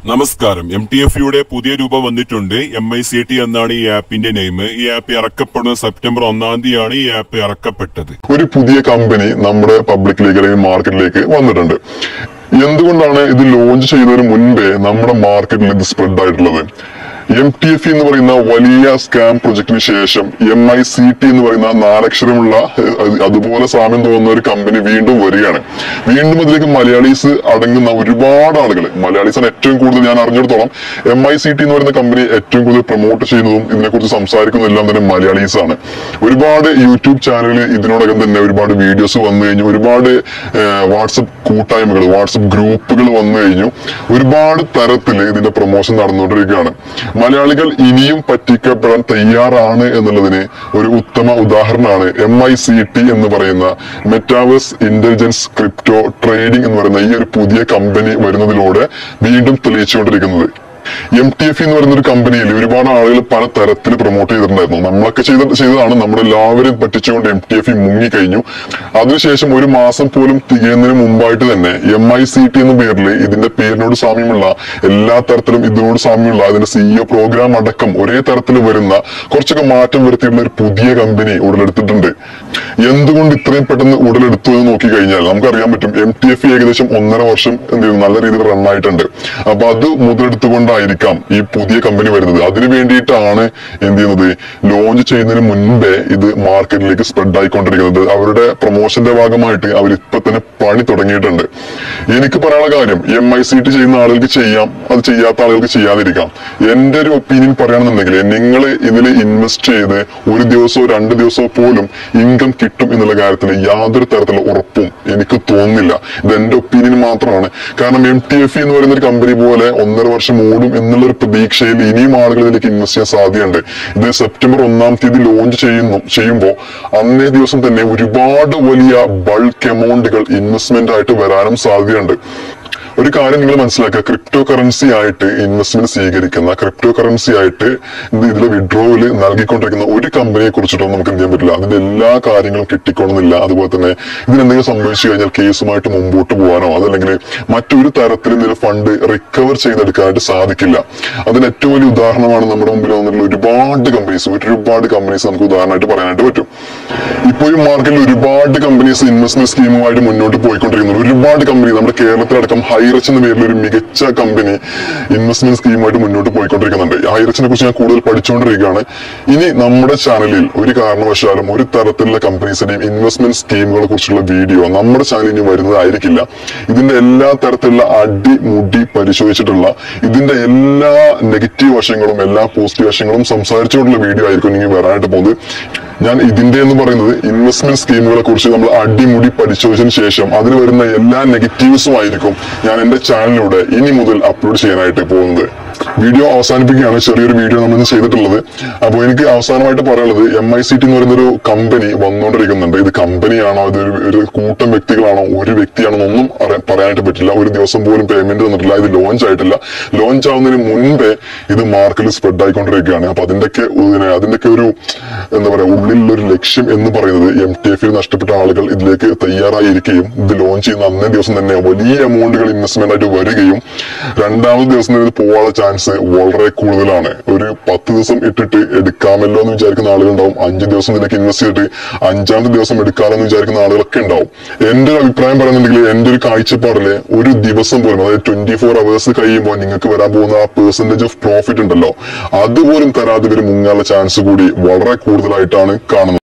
നമസ്കാരം M T F യുടെ പുതിയ രൂപം വന്നിട്ടുണ്ട് എം ഐ സി ടി എന്നാണ് ഈ ആപ്പിന്റെ നെയിം ഈ ആപ്പ് ഇറക്കപ്പെടുന്നത് സെപ്റ്റംബർ ഒന്നാം തീയതിയാണ് ഈ ആപ്പ് ഇറക്കപ്പെട്ടത് ഒരു പുതിയ കമ്പനി നമ്മുടെ പബ്ലിക്കിലേക്ക് അല്ലെങ്കിൽ മാർക്കറ്റിലേക്ക് വന്നിട്ടുണ്ട് എന്തുകൊണ്ടാണ് ഇത് ലോഞ്ച് ചെയ്യുന്നതിന് മുൻപേ നമ്മുടെ മാർക്കറ്റിൽ ഇത് സ്പ്രെഡ് ആയിട്ടുള്ളത് എം ടി എഫ് എന്ന് പറയുന്ന വലിയ സ്കാം പ്രൊജക്ടിന് ശേഷം എം ഐ സി ടി എന്ന് പറയുന്ന നാലക്ഷരമുള്ള ഏഹ്, അത് അതുപോലെ സാമ്യം തോന്നുന്ന ഒരു കമ്പനി വീണ്ടും വരികയാണ് വീണ്ടും അതിലേക്ക് മലയാളീസ് അടങ്ങുന്ന ഒരുപാട് ആളുകൾ മലയാളീസാണ് ഏറ്റവും കൂടുതൽ ഞാൻ അറിഞ്ഞിടത്തോളം എം ഐ സി ടി എന്ന് പറയുന്ന കമ്പനി ഏറ്റവും കൂടുതൽ പ്രൊമോട്ട് ചെയ്യുന്നതും ഇതിനെക്കുറിച്ച് സംസാരിക്കുന്നതും എല്ലാം തന്നെ മലയാളീസ് ആണ് ഒരുപാട് യൂട്യൂബ് ചാനലുകൾ ഇതിനോടകം തന്നെ ഒരുപാട് വീഡിയോസ് വന്നു കഴിഞ്ഞു ഒരുപാട് വാട്സപ്പ് കൂട്ടായ്മകൾ വാട്സപ്പ് ഗ്രൂപ്പുകൾ വന്നു കഴിഞ്ഞു ഒരുപാട് തരത്തിൽ ഇതിന്റെ പ്രൊമോഷൻ നടന്നുകൊണ്ടിരിക്കുകയാണ് മലയാളികൾ ഇനിയും പറ്റിക്കപ്പെടാൻ തയ്യാറാണ് എന്നുള്ളതിന് ഒരു ഉത്തമ ഉദാഹരണമാണ് എം ഐ സി ടി എന്ന് പറയുന്ന മെറ്റാവേഴ്സ് ഇന്റലിജൻസ് ക്രിപ്റ്റോ ട്രേഡിംഗ് എന്ന് പറയുന്ന ഈ ഒരു പുതിയ കമ്പനി വരുന്നതിലൂടെ വീണ്ടും തെളിയിച്ചുകൊണ്ടിരിക്കുന്നത് എം ടി എഫ് എന്ന് പറയുന്ന ഒരു കമ്പനിയിൽ ഒരുപാട് ആളുകൾ പല തരത്തിൽ പ്രൊമോട്ട് ചെയ്തിട്ടുണ്ടായിരുന്നു നമ്മളൊക്കെ ചെയ്ത ചെയ്തതാണ് നമ്മളെല്ലാവരും പറ്റിച്ചുകൊണ്ട് എം ടി എഫ് മുങ്ങിക്കഴിഞ്ഞു അതിനുശേഷം ഒരു മാസം പോലും തികയുന്നതിന് മുമ്പായിട്ട് തന്നെ എം ഐ സി ടി എന്ന പേരിൽ ഇതിന്റെ പേരിനോട് സാമ്യമുള്ള എല്ലാ തരത്തിലും ഇതിനോട് സാമ്യമുള്ള അതിന്റെ സിഇഒ പ്രോഗ്രാം അടക്കം ഒരേ തരത്തിൽ വരുന്ന കുറച്ചൊക്കെ മാറ്റം വരുത്തിയിട്ടുള്ള ഒരു പുതിയ കമ്പനി ഉടലെടുത്തിട്ടുണ്ട് എന്തുകൊണ്ട് ഇത്രയും പെട്ടെന്ന് ഉടലെടുത്തു എന്ന് നോക്കി കഴിഞ്ഞാൽ നമുക്കറിയാൻ പറ്റും എം ടി എഫ് ഏകദേശം ഒന്നര വർഷം എന്ത് ചെയ്യുന്നു നല്ല രീതിയിൽ റൺ ആയിട്ടുണ്ട് അപ്പൊ അത് മുതലെടുത്തുകൊണ്ടായിരിക്കാം ഈ പുതിയ കമ്പനി വരുന്നത് അതിനു വേണ്ടിയിട്ടാണ് എന്ത് ചെയ്യുന്നത് ലോഞ്ച് ചെയ്യുന്നതിന് മുൻപേ ഇത് മാർക്കറ്റിലേക്ക് സ്പ്രെഡ് ആയിക്കൊണ്ടിരിക്കുന്നത് അവരുടെ പ്രൊമോഷന്റെ ഭാഗമായിട്ട് അവർ ഇപ്പൊ തന്നെ പണി തുടങ്ങിയിട്ടുണ്ട് എനിക്ക് പറയാനുള്ള കാര്യം എം ഐ സി ടി ചെയ്യുന്ന ആളുകൾക്ക് ചെയ്യാം അത് ചെയ്യാത്ത ആളുകൾക്ക് ചെയ്യാതിരിക്കാം എന്റെ ഒരു ഒപ്പീനിയൻ പറയുകയാണെന്നുണ്ടെങ്കിൽ നിങ്ങൾ ഇതിൽ ഇൻവെസ്റ്റ് ചെയ്ത് ഒരു ദിവസമോ രണ്ട് ദിവസമോ പോലും ഇൻകം കിട്ടും എന്നുള്ള കാര്യത്തിൽ യാതൊരു തരത്തിലുള്ള ഉറപ്പും എനിക്ക് തോന്നുന്നില്ല ഇത് എന്റെ ഒപ്പീനിയൻ മാത്രമാണ് കാരണം എം ടി എഫ് എന്ന് പറയുന്ന ഒരു കമ്പനി പോലെ ഒന്നര വർഷം ഓടും എന്നുള്ള ഒരു പ്രതീക്ഷയിൽ ഇനിയും ആളുകൾ ഇതിലേക്ക് ഇൻവെസ്റ്റ് ചെയ്യാൻ സാധ്യതയുണ്ട് ഇത് സെപ്റ്റംബർ ഒന്നാം തീയതി ലോഞ്ച് ചെയ്യുന്നു ചെയ്യുമ്പോൾ അന്നേ ദിവസം തന്നെ ഒരുപാട് വലിയ ബൾക്ക് എമൗണ്ടുകൾ ഇൻവെസ്റ്റ്മെന്റ് ആയിട്ട് വരാനും സാധ്യതയുണ്ട് ഒരു കാര്യം നിങ്ങൾ മനസ്സിലാക്കുക ക്രിപ്റ്റോ കറൻസി ആയിട്ട് ഇൻവെസ്റ്റ്മെന്റ് സ്വീകരിക്കുന്ന ക്രിപ്റ്റോ കറൻസി ആയിട്ട് ഇത് ഇതിലെ വിഡ്രോവല് നൽകിക്കൊണ്ടിരിക്കുന്ന ഒരു കമ്പനിയെ കുറിച്ചിട്ടൊന്നും നമുക്ക് എന്ത് ചെയ്യാൻ പറ്റില്ല അതിന്റെ എല്ലാ കാര്യങ്ങളും കിട്ടിക്കൊള്ളുന്നില്ല അതുപോലെ തന്നെ ഇതിനെന്തെങ്കിലും സംഭവിച്ചു കഴിഞ്ഞാൽ കേസുമായിട്ട് മുമ്പോട്ട് പോകാനോ അതല്ലെങ്കിൽ മറ്റൊരു തരത്തിൽ ഇതിൽ ഫണ്ട് റിക്കവർ ചെയ്തെടുക്കാനായിട്ട് സാധിക്കില്ല അതിന് ഏറ്റവും വലിയ ഉദാഹരണമാണ് നമ്മുടെ മുമ്പിൽ വന്നിട്ടുള്ള ഒരുപാട് കമ്പനീസ് ഒരുപാട് കമ്പനീസ് നമുക്ക് ഉദാഹരണമായിട്ട് പറയാനായിട്ട് പറ്റും ഇപ്പോൾ ഈ മാർക്കറ്റിൽ ഒരുപാട് കമ്പനീസ് ഇൻവെസ്റ്റ്മെന്റ് സ്കീമുമായിട്ട് മുന്നോട്ട് പോയിക്കൊണ്ടിരിക്കുന്നു ഒരുപാട് കമ്പനി നമ്മുടെ കേരളത്തിലടക്കം ഹൈറച്ച് എന്ന പേരിൽ ഒരു മികച്ച കമ്പനി ഇൻവെസ്റ്റ്മെന്റ് സ്കീമുമായിട്ട് മുന്നോട്ട് പോയിക്കൊണ്ടിരിക്കുന്നുണ്ട് ഹൈറച്ചിനെ കുറിച്ച് ഞാൻ കൂടുതൽ പഠിച്ചുകൊണ്ടിരിക്കുകയാണ് ഇനി നമ്മുടെ ചാനലിൽ ഒരു കാരണവശാലും ഒരു തരത്തിലുള്ള കമ്പനീസിന്റെയും ഇൻവെസ്റ്റ്മെന്റ് സ്കീമുകളെ കുറിച്ചുള്ള വീഡിയോ നമ്മുടെ ചാനലിൽ ഇനി വരുന്നതായിരിക്കില്ല ഇതിന്റെ എല്ലാ തരത്തിലുള്ള അടിമുടി പരിശോധിച്ചിട്ടുള്ള ഇതിന്റെ എല്ലാ നെഗറ്റീവ് വശങ്ങളും എല്ലാ പോസിറ്റീവ് വശങ്ങളും സംസാരിച്ചുകൊണ്ടുള്ള വീഡിയോ ആയിരിക്കും ഇനി വരാനായിട്ട് പോകുന്നത് ഞാൻ ഇതിന്റെ എന്ന് പറയുന്നത് ഇൻവെസ്റ്റ്മെന്റ് സ്കീമുകളെ കുറിച്ച് നമ്മൾ അടിമുടി പരിശോധിച്ചതിന് ശേഷം അതിൽ വരുന്ന എല്ലാ നെഗറ്റീവ്സും ആയിരിക്കും ഞാൻ എന്റെ ചാനലിലൂടെ ഇനി മുതൽ അപ്ലോഡ് ചെയ്യാനായിട്ട് പോകുന്നത് വീഡിയോ അവസാനിപ്പിക്കുകയാണ് ചെറിയൊരു വീഡിയോ നമ്മൾ ഇന്ന് ചെയ്തിട്ടുള്ളത് അപ്പോൾ എനിക്ക് അവസാനമായിട്ട് പറയാനുള്ളത് എം ഐ സി ടി എന്ന് പറയുന്ന ഒരു കമ്പനി വന്നുകൊണ്ടിരിക്കുന്നുണ്ട് ഇത് കമ്പനിയാണോ ഇത് ഒരു- ഒരു കൂട്ടം വ്യക്തികളാണോ ഒരു വ്യക്തിയാണോ എന്നൊന്നും അറിയാൻ പറയാനായിട്ട് പറ്റില്ല ഒരു ദിവസം പോലും പേയ്മെന്റ് തന്നിട്ടില്ല ഇത് ലോഞ്ച് ആയിട്ടില്ല ലോഞ്ച് ആവുന്നതിന് മുൻപേ ഇത് മാർക്കറ്റിൽ സ്പ്രെഡ് ആയിക്കൊണ്ടിരിക്കുകയാണ് അപ്പൊ അതിന്റെയൊക്കെ ഇതിനെ- അതിന്റെയൊക്കെ ഒരു എന്താ പറയാ ഉള്ളിലുള്ള ഒരു ലക്ഷ്യം എന്ന് പറയുന്നത് എം ടി എഫിൽ നഷ്ടപ്പെട്ട ആളുകൾ ഇതിലേക്ക് തയ്യാറായിരിക്കുകയും ഇത് ലോഞ്ച് ചെയ്യുന്ന അന്നേ ദിവസം തന്നെ വലിയ എമൗണ്ടുകൾ ഇൻവെസ്റ്റ്മെന്റ് ആയിട്ട് വരികയും രണ്ടാമത്തെ ദിവസം തന്നെ ഇത് പോകാനുള്ള ചാൻസ് വളരെ കൂടുതലാണ് ഒരു പത്ത് ദിവസം ഇട്ടിട്ട് എടുക്കാമല്ലോ എന്ന് വിചാരിക്കുന്ന ആളുകളുണ്ടാവും അഞ്ച് ദിവസം ഇതിലേക്ക് ഇൻവെസ്റ്റ് ചെയ്തിട്ട് അഞ്ചാമത്തെ ദിവസം എടുക്കാമെന്ന് വിചാരിക്കുന്ന ആളുകളൊക്കെ ഉണ്ടാവും എന്റെ ഒരു അഭിപ്രായം പറയുന്നുണ്ടെങ്കിൽ എന്റെ ഒരു കാഴ്ചപ്പാടില് ഒരു ദിവസം പോലും അതായത് ട്വന്റി ഫോർ അവേഴ്സ് കഴിയുമ്പോൾ നിങ്ങൾക്ക് വരാൻ പോകുന്ന ആ പെർസെന്റേജ് ഓഫ് പ്രോഫിറ്റ് ഉണ്ടല്ലോ അതുപോലും തരാതെ ഇവർ മുങ്ങാനുള്ള ചാൻസ് കൂടി വളരെ കൂടുതലായിട്ടാണ് കാണുന്നത്